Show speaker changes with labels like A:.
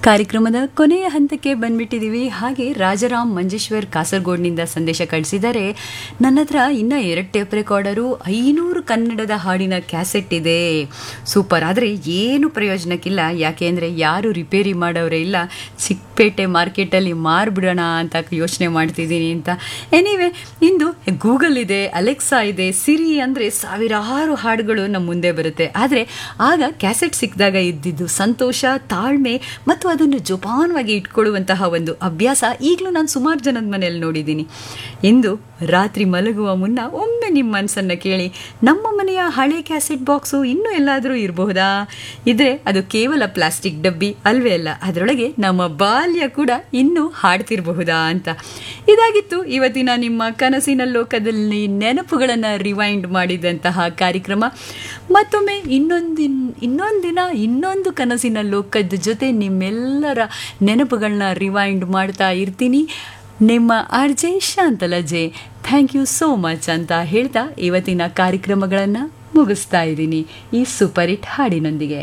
A: ಕಾರ್ಯಕ್ರಮದ ಕೊನೆಯ ಹಂತಕ್ಕೆ ಬಂದ್ಬಿಟ್ಟಿದ್ದೀವಿ ಹಾಗೆ ರಾಜರಾಮ್ ಮಂಜೇಶ್ವರ್ ಕಾಸರಗೋಡ್ನಿಂದ ಸಂದೇಶ ಕಳಿಸಿದರೆ ನನ್ನ ಹತ್ರ ಇನ್ನ ಎರಡು ಟೇಪ್ ರೆಕಾರ್ಡರು ಐನೂರು ಕನ್ನಡದ ಹಾಡಿನ ಕ್ಯಾಸೆಟ್ ಇದೆ ಸೂಪರ್ ಆದರೆ ಏನು ಪ್ರಯೋಜನಕ್ಕಿಲ್ಲ ಯಾಕೆ ಅಂದರೆ ಯಾರು ರಿಪೇರಿ ಮಾಡೋರೇ ಇಲ್ಲ ಚಿಕ್ಕಪೇಟೆ ಮಾರ್ಕೆಟಲ್ಲಿ ಮಾರ್ಬಿಡೋಣ ಅಂತ ಯೋಚನೆ ಮಾಡ್ತಿದ್ದೀನಿ ಅಂತ ಎನಿವೆ ಇಂದು ಗೂಗಲ್ ಇದೆ ಅಲೆಕ್ಸಾ ಇದೆ ಸಿರಿ ಅಂದರೆ ಸಾವಿರಾರು ಹಾಡುಗಳು ನಮ್ಮ ಮುಂದೆ ಬರುತ್ತೆ ಆದರೆ ಆಗ ಕ್ಯಾಸೆಟ್ ಸಿಕ್ಕಿದಾಗ ಇದ್ದಿದ್ದು ಸಂತೋಷ ತಾಳ್ಮೆ ಮತ್ತು ಅದನ್ನು ಜೋಪಾನವಾಗಿ ಇಟ್ಕೊಳ್ಳುವಂತಹ ಒಂದು ಅಭ್ಯಾಸ ಈಗಲೂ ನಾನು ಸುಮಾರು ಜನದ ಮನೆಯಲ್ಲಿ ನೋಡಿದ್ದೀನಿ ಇಂದು ರಾತ್ರಿ ಮಲಗುವ ಮುನ್ನ ಒಮ್ಮೆ ನಿಮ್ಮ ಮನಸ್ಸನ್ನು ಕೇಳಿ ನಮ್ಮ ಮನೆಯ ಹಳೆ ಕ್ಯಾಸೆಟ್ ಬಾಕ್ಸು ಇನ್ನೂ ಎಲ್ಲಾದರೂ ಇರಬಹುದಾ ಇದ್ರೆ ಅದು ಕೇವಲ ಪ್ಲಾಸ್ಟಿಕ್ ಡಬ್ಬಿ ಅಲ್ವೇ ಅಲ್ಲ ಅದರೊಳಗೆ ನಮ್ಮ ಬಾಲ್ಯ ಕೂಡ ಇನ್ನೂ ಹಾಡ್ತಿರಬಹುದಾ ಅಂತ ಇದಾಗಿತ್ತು ಇವತ್ತಿನ ನಿಮ್ಮ ಕನಸಿನ ಲೋಕದಲ್ಲಿ ನೆನಪುಗಳನ್ನು ರಿವೈಂಡ್ ಮಾಡಿದಂತಹ ಕಾರ್ಯಕ್ರಮ ಮತ್ತೊಮ್ಮೆ ಇನ್ನೊಂದಿನ ಇನ್ನೊಂದಿನ ಇನ್ನೊಂದು ಕನಸಿನ ಲೋಕದ ಜೊತೆ ನಿಮ್ಮೆಲ್ಲರ ನೆನಪುಗಳನ್ನ ರಿವೈಂಡ್ ಮಾಡ್ತಾ ಇರ್ತೀನಿ ನಿಮ್ಮ ಆರ್ ಜೆ ಶಾಂತಲಜೆ ಥ್ಯಾಂಕ್ ಯು ಸೋ ಮಚ್ ಅಂತ ಹೇಳ್ತಾ ಇವತ್ತಿನ ಕಾರ್ಯಕ್ರಮಗಳನ್ನು ಮುಗಿಸ್ತಾ ಇದ್ದೀನಿ ಈ ಸೂಪರ್ ಹಿಟ್ ಹಾಡಿನೊಂದಿಗೆ